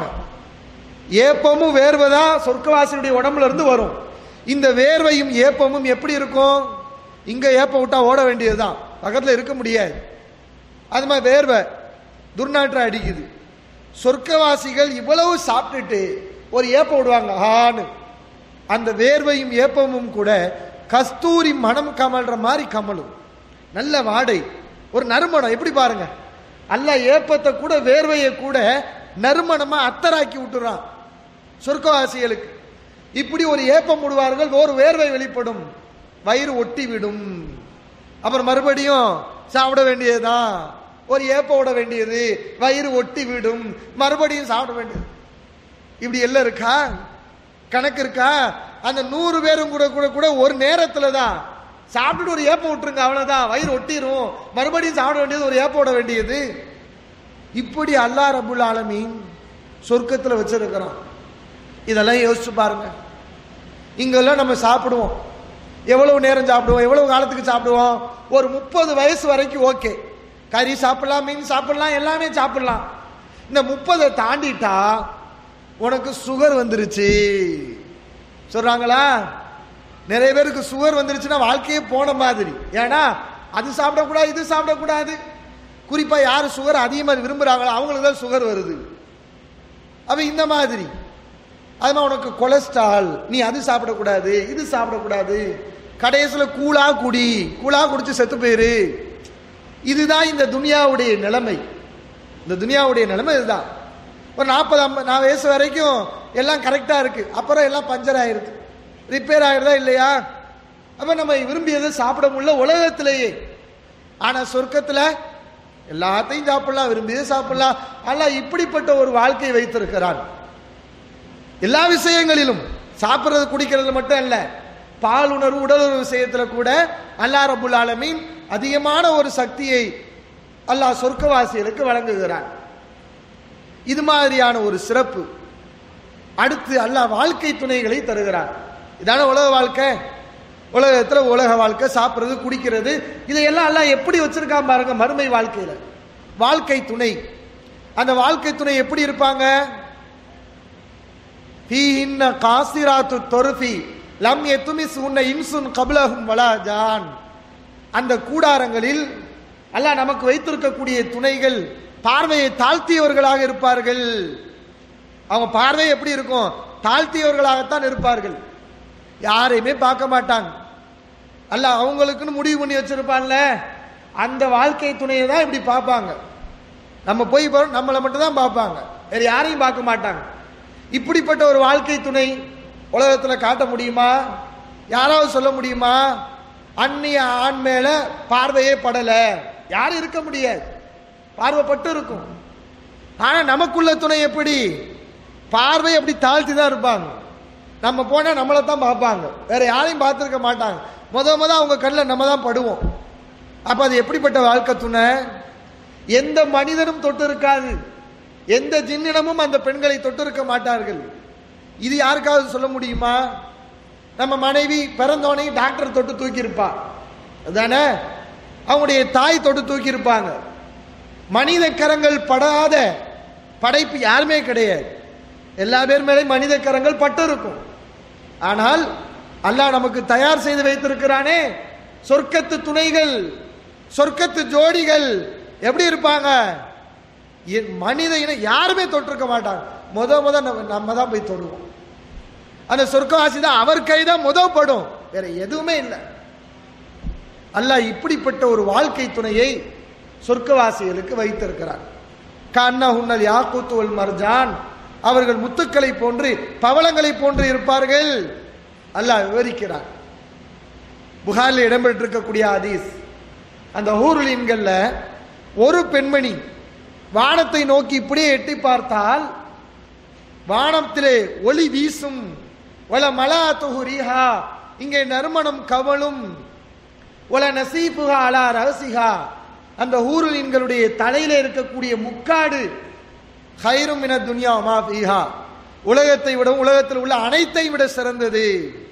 ஏப்பமும் வேர்வை தான் சொர்க்கவாசியுடைய உடம்புல இருந்து வரும் இந்த வேர்வையும் ஏப்பமும் எப்படி இருக்கும் இங்க ஏப்பம் விட்டா ஓட வேண்டியதுதான் பக்கத்துல இருக்க முடியாது அது மாதிரி வேர்வை துர்நாற்றம் அடிக்குது சொர்க்கவாசிகள் இவ்வளவு சாப்பிட்டுட்டு ஒரு ஏப்பம் விடுவாங்க ஆன்னு அந்த வேர்வையும் ஏப்பமும் கூட கஸ்தூரி மனம் கமல்ற மாதிரி கமலும் நல்ல வாடை ஒரு நறுமணம் எப்படி பாருங்க அல்ல ஏப்பத்தை கூட வேர்வையை கூட நறுமணமா அத்தராக்கி விட்டுறான் சொர்க்கவாசிகளுக்கு இப்படி ஒரு ஏப்பம் விடுவார்கள் ஒரு வேர்வை வெளிப்படும் வயிறு ஒட்டி விடும் அப்புறம் மறுபடியும் சாப்பிட வேண்டியதுதான் ஒரு ஏப்ப விட வேண்டியது வயிறு ஒட்டி விடும் மறுபடியும் சாப்பிட வேண்டியது இப்படி எல்லாம் இருக்கா கணக்கு இருக்கா அந்த நூறு பேரும் கூட கூட கூட ஒரு நேரத்துல தான் சாப்பிட்டுட்டு ஒரு ஏப்பம் விட்டுருங்க அவ்வளவுதான் வயிறு ஒட்டிரும் மறுபடியும் சாப்பிட வேண்டியது ஒரு ஏப்பம் விட வேண்டியது இப்படி அல்லாஹ் ரபுல் ஆலமீன் சொர்க்கத்துல வச்சிருக்கிறான் இதெல்லாம் யோசிச்சு பாருங்க இங்கெல்லாம் நம்ம சாப்பிடுவோம் எவ்வளவு நேரம் சாப்பிடுவோம் எவ்வளவு காலத்துக்கு சாப்பிடுவோம் ஒரு முப்பது வயசு வரைக்கும் ஓகே கறி சாப்பிடலாம் மீன் சாப்பிடலாம் எல்லாமே சாப்பிடலாம் இந்த முப்பதை தாண்டிட்டா உனக்கு சுகர் வந்துருச்சு சொல்றாங்களா நிறைய பேருக்கு சுகர் வந்துருச்சுன்னா வாழ்க்கையே போன மாதிரி ஏன்னா அது சாப்பிடக்கூடாது இது சாப்பிடக்கூடாது குறிப்பா யார் சுகர் அதிகமாக விரும்புறாங்களோ அவங்களுக்கு தான் சுகர் வருது அப்ப இந்த மாதிரி அதுமா உனக்கு கொலஸ்ட்ரால் நீ அது சாப்பிடக்கூடாது இது சாப்பிடக்கூடாது கடைசியில் கூழா குடி கூழா குடிச்சு செத்து போயிரு இதுதான் இந்த துனியாவுடைய நிலைமை இந்த துனியாவுடைய நிலைமை இதுதான் ஒரு நாற்பது ஐம்பது நான் வயசு வரைக்கும் எல்லாம் கரெக்டாக இருக்கு அப்புறம் எல்லாம் பஞ்சர் ஆயிருது ரிப்பேர் ஆயிருதா இல்லையா அப்ப நம்ம விரும்பியதை சாப்பிட முடியல உலகத்திலேயே ஆனா சொர்க்கத்துல எல்லாத்தையும் சாப்பிடலாம் விரும்பியதை சாப்பிடலாம் அல்ல இப்படிப்பட்ட ஒரு வாழ்க்கை வைத்திருக்கிறான் எல்லா விஷயங்களிலும் சாப்பிட்றது குடிக்கிறது மட்டும் அல்ல பால் உணர்வு உடல் உணர்வு விஷயத்துல கூட அல்லாஹ் ரபுல் ஆலமீன் அதிகமான ஒரு சக்தியை அல்லாஹ் சொர்க்கவாசிகளுக்கு வழங்குகிறான் இது மாதிரியான ஒரு சிறப்பு அடுத்து அல்லாஹ் வாழ்க்கை துணைகளை தருகிறான் இதான உலக வாழ்க்கை உலகத்துல உலக வாழ்க்கை சாப்பிட்றது குடிக்கிறது இதையெல்லாம் அல்லாஹ் எப்படி வச்சிருக்கான் பாருங்க மறுமை வாழ்க்கையில வாழ்க்கை துணை அந்த வாழ்க்கை துணை எப்படி இருப்பாங்க ஃபீஹின்ன காசிராத்து தொருஃபி லம் எத்துமிஸ் உன்ன இன்சுன் கபிலஹும் வலா ஜான் அந்த கூடாரங்களில் அல்லாஹ் நமக்கு வைத்திருக்கக்கூடிய துணைகள் பார்வையை தாழ்த்தியவர்களாக இருப்பார்கள் அவங்க பார்வை எப்படி இருக்கும் தாழ்த்தியவர்களாகத்தான் இருப்பார்கள் யாரையுமே பார்க்க மாட்டாங்க அல்ல அவங்களுக்குன்னு முடிவு பண்ணி வச்சிருப்பான்ல அந்த வாழ்க்கை துணையை தான் இப்படி பார்ப்பாங்க நம்ம போய் போறோம் நம்மளை மட்டும் தான் பார்ப்பாங்க வேற யாரையும் பார்க்க மாட்டாங்க இப்படிப்பட்ட ஒரு வாழ்க்கை துணை உலகத்தில் காட்ட முடியுமா யாராவது சொல்ல முடியுமா அந்நிய ஆண் மேல பார்வையே படல யாரும் இருக்க முடியாது பார்வைப்பட்டு இருக்கும் ஆனா நமக்குள்ள துணை எப்படி பார்வை அப்படி தாழ்த்தி தான் இருப்பாங்க நம்ம போனா நம்மளை தான் பார்ப்பாங்க வேற யாரையும் பார்த்துருக்க மாட்டாங்க முத முத அவங்க கண்ணில் நம்ம தான் படுவோம் அப்ப அது எப்படிப்பட்ட வாழ்க்கை துணை எந்த மனிதனும் தொட்டு இருக்காது எந்த ஜின்னிடமும் அந்த பெண்களை தொட்டு இருக்க மாட்டார்கள் இது யாருக்காவது சொல்ல முடியுமா நம்ம மனைவி பிறந்தோனே டாக்டர் தொட்டு தூக்கி இருப்பா அதானே அவங்களுடைய தாய் தொட்டு தூக்கி இருப்பாங்க மனித கரங்கள் படாத படைப்பு யாருமே கிடையாது எல்லா பேர் மேலே மனித கரங்கள் பட்டு இருக்கும் ஆனால் அல்லாஹ் நமக்கு தயார் செய்து வைத்திருக்கிறானே சொர்க்கத்து துணைகள் சொர்க்கத்து ஜோடிகள் எப்படி இருப்பாங்க என் மனித இனம் யாருமே தொட்டிருக்க மாட்டாங்க முத முத நம்ம நம்ம தான் போய் தொடுவோம் அந்த சொர்க்கவாசி தான் அவர் கைதான் முதப்படும் வேற எதுவுமே இல்லை அல்லாஹ் இப்படிப்பட்ட ஒரு வாழ்க்கை துணையை சொர்க்கவாசிகளுக்கு வைத்திருக்கிறார் கண்ணா உன்னல் யாக்கூத்துவல் மர்ஜான் அவர்கள் முத்துக்களை போன்று பவளங்களை போன்று இருப்பார்கள் அல்லாஹ் விவரிக்கிறார் புகாரில் இடம்பெற்றிருக்கக்கூடிய ஹதீஸ் அந்த ஹூருலின்கள்ல ஒரு பெண்மணி வானத்தை நோக்கி இப்படியே எட்டி பார்த்தால் வானத்திலே ஒளி வீசும் ஒல மலா துஹுரிஹா இங்கே நறுமணம் கவலும் ஒல நசீபுகா அலா ரகசிகா அந்த ஊருலின்களுடைய தலையில இருக்கக்கூடிய முக்காடு ஹைரும் மின துன்யா மா ஃபீஹா உலகத்தை விட உலகத்தில் உள்ள அனைத்தை விட சிறந்தது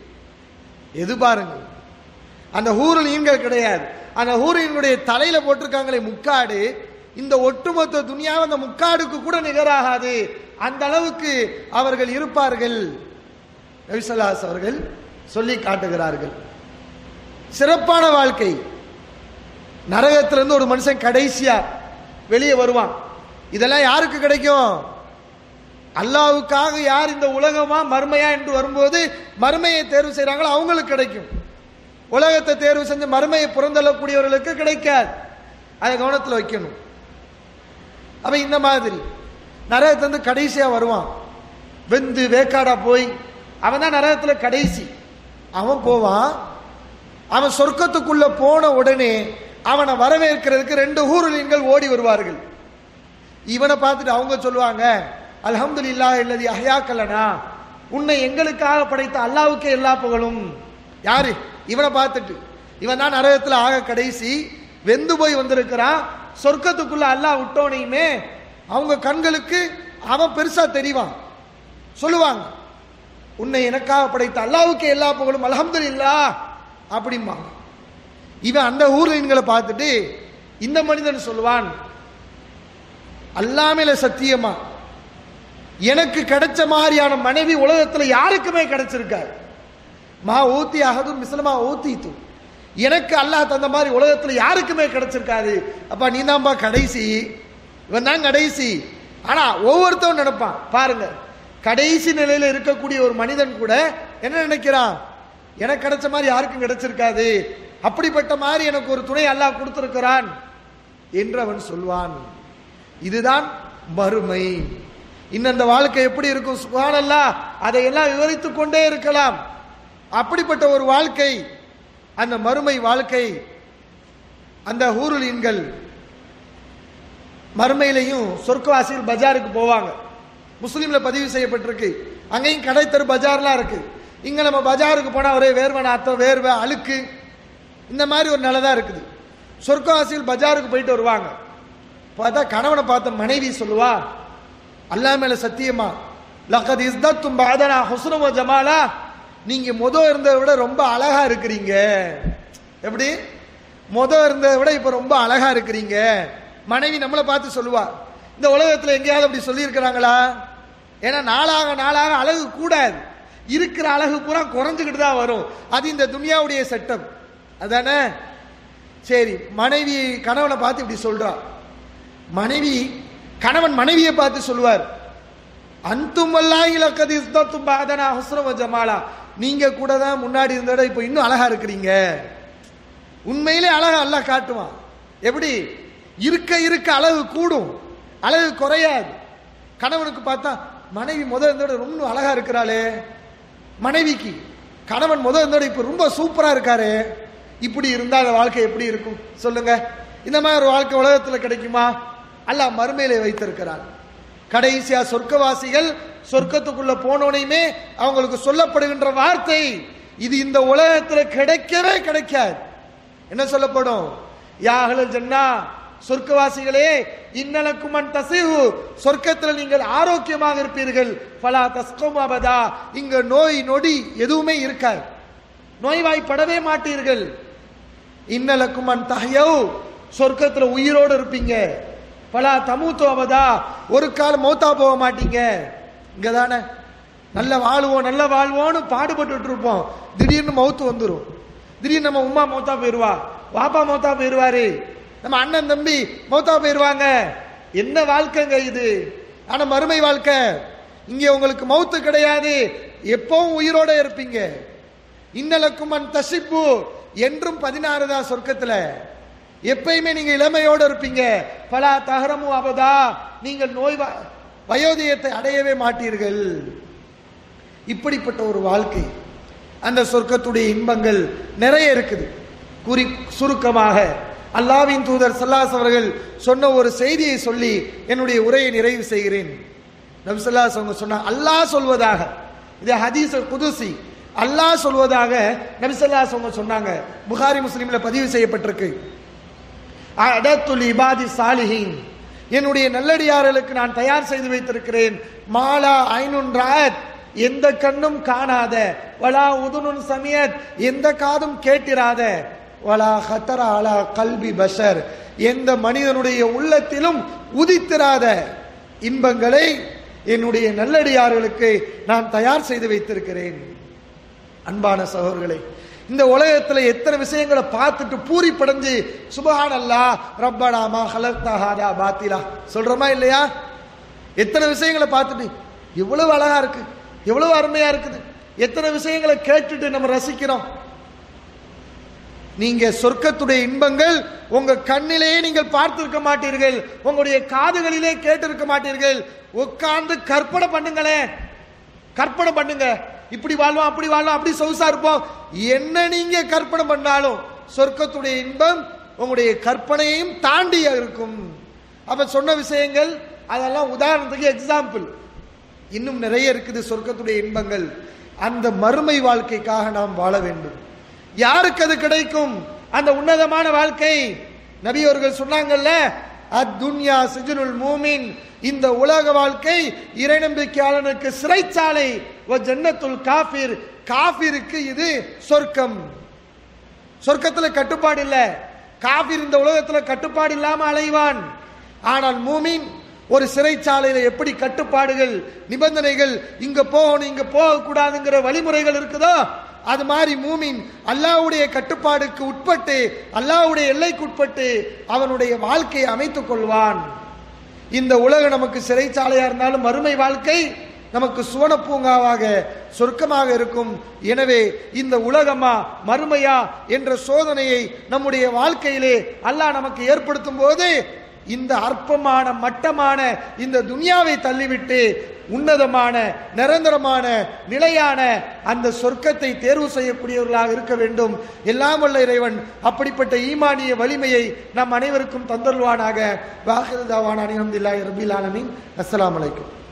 எது பாருங்க அந்த ஹூருல் ஈன்கள் கிடையாது அந்த ஹூரினுடைய தலையில போட்டிருக்காங்களே முக்காடு இந்த ஒட்டுமொத்த துனியாவை அந்த முக்காடுக்கு கூட நிகராகாது அந்த அளவுக்கு அவர்கள் இருப்பார்கள் நபிசல்லாஸ் அவர்கள் சொல்லி காட்டுகிறார்கள் சிறப்பான வாழ்க்கை நரகத்திலிருந்து ஒரு மனுஷன் கடைசியா வெளியே வருவான் இதெல்லாம் யாருக்கு கிடைக்கும் அல்லாவுக்காக யார் இந்த உலகமா மறுமையா என்று வரும்போது மறுமையை தேர்வு செய்றாங்களோ அவங்களுக்கு கிடைக்கும் உலகத்தை தேர்வு செஞ்சு மறுமையை புறந்தள்ளக்கூடியவர்களுக்கு கிடைக்காது அதை கவனத்தில் வைக்கணும் அப்ப இந்த மாதிரி நரகத்திலிருந்து கடைசியா வருவான் வெந்து வேக்காடா போய் அவன் தான் நரகத்துல கடைசி அவன் போவான் அவன் சொர்க்கத்துக்குள்ள போன உடனே அவனை வரவேற்கிறதுக்கு ரெண்டு ஊருலீன்கள் ஓடி வருவார்கள் இவனை பார்த்துட்டு அவங்க சொல்லுவாங்க அல்ஹம்துலில்லா இல்லதி அஹ்யாக்கலனா உன்னை எங்களுக்காக படைத்த அல்லாவுக்கே எல்லா புகழும் யாரு இவனை பார்த்துட்டு இவன் தான் நரகத்தில் ஆக கடைசி வெந்து போய் வந்திருக்கிறான் சொர்க்கத்துக்குள்ள அல்லாஹ் விட்டோனையுமே அவங்க கண்களுக்கு அவன் பெருசா தெரிவான் சொல்லுவாங்க உன்னை எனக்காக படைத்த அல்லாவுக்கு எல்லா புகழும் அல்ஹம்துலில்லா அப்படிம்பாங்க இவன் அந்த ஊர்லீன்களை பார்த்துட்டு இந்த மனிதன் சொல்லுவான் அல்லாமேல சத்தியமா எனக்கு கிடைச்ச மாதிரியான மனைவி உலகத்துல யாருக்குமே கிடைச்சிருக்காது மா ஊத்தி அகதும் மிஸ்லமா ஊத்தித்து எனக்கு அல்லாஹ் தந்த மாதிரி உலகத்துல யாருக்குமே கிடைச்சிருக்காது அப்பா நீ தான்பா கடைசி இவன் தான் கடைசி ஆனா ஒவ்வொருத்தரும் நினைப்பான் பாருங்க கடைசி நிலையில இருக்கக்கூடிய ஒரு மனிதன் கூட என்ன நினைக்கிறான் எனக்கு கிடைச்ச மாதிரி யாருக்கும் கிடைச்சிருக்காது அப்படிப்பட்ட மாதிரி எனக்கு ஒரு துணை அல்லாஹ் கொடுத்திருக்கிறான் என்று அவன் சொல்வான் இதுதான் மறுமை இன்னும் அந்த வாழ்க்கை எப்படி இருக்கும் சுகானல்லா அதையெல்லாம் விவரித்துக் கொண்டே இருக்கலாம் அப்படிப்பட்ட ஒரு வாழ்க்கை அந்த மறுமை வாழ்க்கை அந்த ஹூருலீன்கள் மறுமையிலையும் சொர்க்கவாசியில் பஜாருக்கு போவாங்க முஸ்லீம்ல பதிவு செய்யப்பட்டிருக்கு அங்கேயும் கடை தெரு பஜார்லாம் இருக்கு இங்க நம்ம பஜாருக்கு போனா ஒரே வேர்வை நாத்தம் வேர்வை அழுக்கு இந்த மாதிரி ஒரு நிலை தான் இருக்குது சொர்க்கவாசியில் பஜாருக்கு போயிட்டு வருவாங்க பார்த்தா கணவனை பார்த்த மனைவி சொல்லுவா அல்லா மேல சத்தியமா லக்கத் இஸ்தத்தும் பாதனா ஹுஸ்னவ ஜமாலா நீங்க முத இருந்ததை விட ரொம்ப அழகா இருக்கிறீங்க எப்படி முத இருந்ததை விட இப்ப ரொம்ப அழகா இருக்கிறீங்க மனைவி நம்மளை பார்த்து சொல்லுவா இந்த உலகத்துல எங்கேயாவது அப்படி சொல்லி இருக்கிறாங்களா ஏன்னா நாளாக நாளாக அழகு கூடாது இருக்கிற அழகு பூரா குறைஞ்சுக்கிட்டு தான் வரும் அது இந்த துனியாவுடைய சட்டம் அதானே சரி மனைவி கணவனை பார்த்து இப்படி சொல்றா மனைவி கணவன் மனைவியை பார்த்து சொல்லுவார் அந்துமல்லாஹி லக்கத் இஸ்தத்தும் பாதனா ஹுஸ்ரவ ஜமாலா நீங்க கூட தான் முன்னாடி இருந்தத இப்போ இன்னும் அழகா இருக்கிறீங்க உண்மையிலே அழகா அல்லாஹ் காட்டுவான் எப்படி இருக்க இருக்க அழகு கூடும் அழகு குறையாது கணவனுக்கு பார்த்தா மனைவி முதல் இருந்தோட ரொம்ப அழகா இருக்கிறாளே மனைவிக்கு கணவன் முதல் இருந்தோட இப்ப ரொம்ப சூப்பரா இருக்காரு இப்படி இருந்தா அந்த வாழ்க்கை எப்படி இருக்கும் சொல்லுங்க இந்த மாதிரி ஒரு வாழ்க்கை உலகத்துல கிடைக்குமா அல்லாஹ் மறுமையிலே வைத்திருக்கிறான் கடைசியா சொர்க்கவாசிகள் சொர்க்கத்துக்குள்ள போனோனையுமே அவங்களுக்கு சொல்லப்படுகின்ற வார்த்தை இது இந்த உலகத்துல கிடைக்கவே கிடைக்காது என்ன சொல்லப்படும் யாகல ஜன்னா சொர்க்கவாசிகளே இன்னலக்குமன் தசிஹு சொர்க்கத்தில் நீங்கள் ஆரோக்கியமாக இருப்பீர்கள் பலா தஸ்கம் அபதா இங்க நோய் நொடி எதுவுமே இருக்காது நோய்வாய்ப்படவே மாட்டீர்கள் இன்னலக்குமன் தஹயவ் சொர்க்கத்துல உயிரோடு இருப்பீங்க பலா தமுத்து அபதா ஒரு கால் மௌத்தா போக மாட்டீங்க இங்க தானே நல்ல வாழ்வோம் நல்ல வாழ்வோம்னு பாடுபட்டு இருப்போம் திடீர்னு மௌத்து வந்துடும் திடீர்னு நம்ம உமா மௌத்தா போயிருவா வாப்பா மௌத்தா போயிருவாரு நம்ம அண்ணன் தம்பி மௌத்தா போயிருவாங்க என்ன வாழ்க்கைங்க இது ஆனா மறுமை வாழ்க்கை இங்க உங்களுக்கு மௌத்து கிடையாது எப்பவும் உயிரோட இருப்பீங்க இன்னலக்கும் அன் தசிப்பு என்றும் பதினாறு தான் சொர்க்கத்துல எப்பயுமே நீங்க இளமையோட இருப்பீங்க பலா தகரமும் அவதா நீங்கள் நோய் வ- வயோதிகத்தை அடையவே மாட்டீர்கள் இப்படிப்பட்ட ஒரு வாழ்க்கை அந்த சொர்க்கத்துடைய இன்பங்கள் நிறைய இருக்குது குறி சுருக்கமாக அல்லாவின் தூதர் சல்லாஸ் அவர்கள் சொன்ன ஒரு செய்தியை சொல்லி என்னுடைய உரையை நிறைவு செய்கிறேன் நபி ஸல்லல்லாஹு அவங்க சொன்னாங்க அல்லாஹ் சொல்வதாக இது ஹதீஸ் குதுசி அல்லாஹ் சொல்வதாக நபி ஸல்லல்லாஹு அவங்க சொன்னாங்க புகாரி முஸ்லிம்ல பதிவு செய்யப்பட்டிருக்கு அடத்துல் இபாதி சாலிஹீன் என்னுடைய நல்லடியார்களுக்கு நான் தயார் செய்து வைத்திருக்கிறேன் மாலா ஐனுன் ராத் எந்த கண்ணும் காணாத வலா உதுனுன் சமியத் எந்த காதும் கேட்டிராத வலா ஹத்தரா அலா கல்வி பஷர் எந்த மனிதனுடைய உள்ளத்திலும் உதித்திராத இன்பங்களை என்னுடைய நல்லடியார்களுக்கு நான் தயார் செய்து வைத்திருக்கிறேன் அன்பான சகோதரர்களே இந்த உலகத்துல எத்தனை விஷயங்களை பார்த்துட்டு பூரி படைஞ்சு சுபஹான் அல்லா ரப்படாமா ஹலக்தஹாதா பாத்திலா சொல்றோமா இல்லையா எத்தனை விஷயங்களை பார்த்துட்டு எவ்வளவு அழகா இருக்கு எவ்வளவு அருமையா இருக்குது எத்தனை விஷயங்களை கேட்டுட்டு நம்ம ரசிக்கிறோம் நீங்க சொர்க்கத்துடைய இன்பங்கள் உங்க கண்ணிலேயே நீங்கள் பார்த்திருக்க மாட்டீர்கள் உங்களுடைய காதுகளிலே கேட்டிருக்க மாட்டீர்கள் உட்கார்ந்து கற்பனை பண்ணுங்களேன் கற்பனை பண்ணுங்க இப்படி வாழ்வோம் அப்படி வாழ்வோம் அப்படி சொகுசா இருப்போம் என்ன நீங்க கற்பனை பண்ணாலும் சொர்க்கத்துடைய இன்பம் உங்களுடைய கற்பனையையும் தாண்டி இருக்கும் அப்ப சொன்ன விஷயங்கள் அதெல்லாம் உதாரணத்துக்கு எக்ஸாம்பிள் இன்னும் நிறைய இருக்குது சொர்க்கத்துடைய இன்பங்கள் அந்த மறுமை வாழ்க்கைக்காக நாம் வாழ வேண்டும் யாருக்கு அது கிடைக்கும் அந்த உன்னதமான வாழ்க்கை நபி அவர்கள் சொன்னாங்கல்ல அத்துன்யா சிஜுனுல் மூமின் இந்த உலக வாழ்க்கை இறைநம்பிக்கையாளனுக்கு சிறைச்சாலை வ ஜன்னத்துல் காஃபிர் காஃபிருக்கு இது சொர்க்கம் சொர்க்கத்துல கட்டுப்பாடு இல்ல காபிர் இந்த உலகத்துல கட்டுப்பாடு இல்லாம அலைவான் ஆனால் மூமின் ஒரு சிறைச்சாலையில எப்படி கட்டுப்பாடுகள் நிபந்தனைகள் இங்க போகணும் இங்க போக கூடாதுங்கிற வழிமுறைகள் இருக்குதோ அது மாதிரி மூமின் அல்லாஹ்வுடைய கட்டுப்பாடுக்கு உட்பட்டு அல்லாஹ்வுடைய எல்லைக்கு உட்பட்டு அவனுடைய வாழ்க்கையை அமைத்துக் கொள்வான் இந்த உலகம் நமக்கு சிறைச்சாலையா இருந்தாலும் மறுமை வாழ்க்கை நமக்கு சுவன பூங்காவாக சொர்க்கமாக இருக்கும் எனவே இந்த உலகமா மறுமையா என்ற சோதனையை நம்முடைய வாழ்க்கையிலே அல்லாஹ் நமக்கு ஏற்படுத்தும் போது இந்த அற்பமான மட்டமான இந்த துனியாவை தள்ளிவிட்டு உன்னதமான நிரந்தரமான நிலையான அந்த சொர்க்கத்தை தேர்வு செய்யக்கூடியவர்களாக இருக்க வேண்டும் எல்லாம் வல்ல இறைவன் அப்படிப்பட்ட ஈமானிய வலிமையை நம் அனைவருக்கும் தந்தருள்வானாக வாஹிருதாவான அனிஹம்துல்லாஹி ரபில் ஆலமீன் அஸ்ஸலாமு அலைக்கும்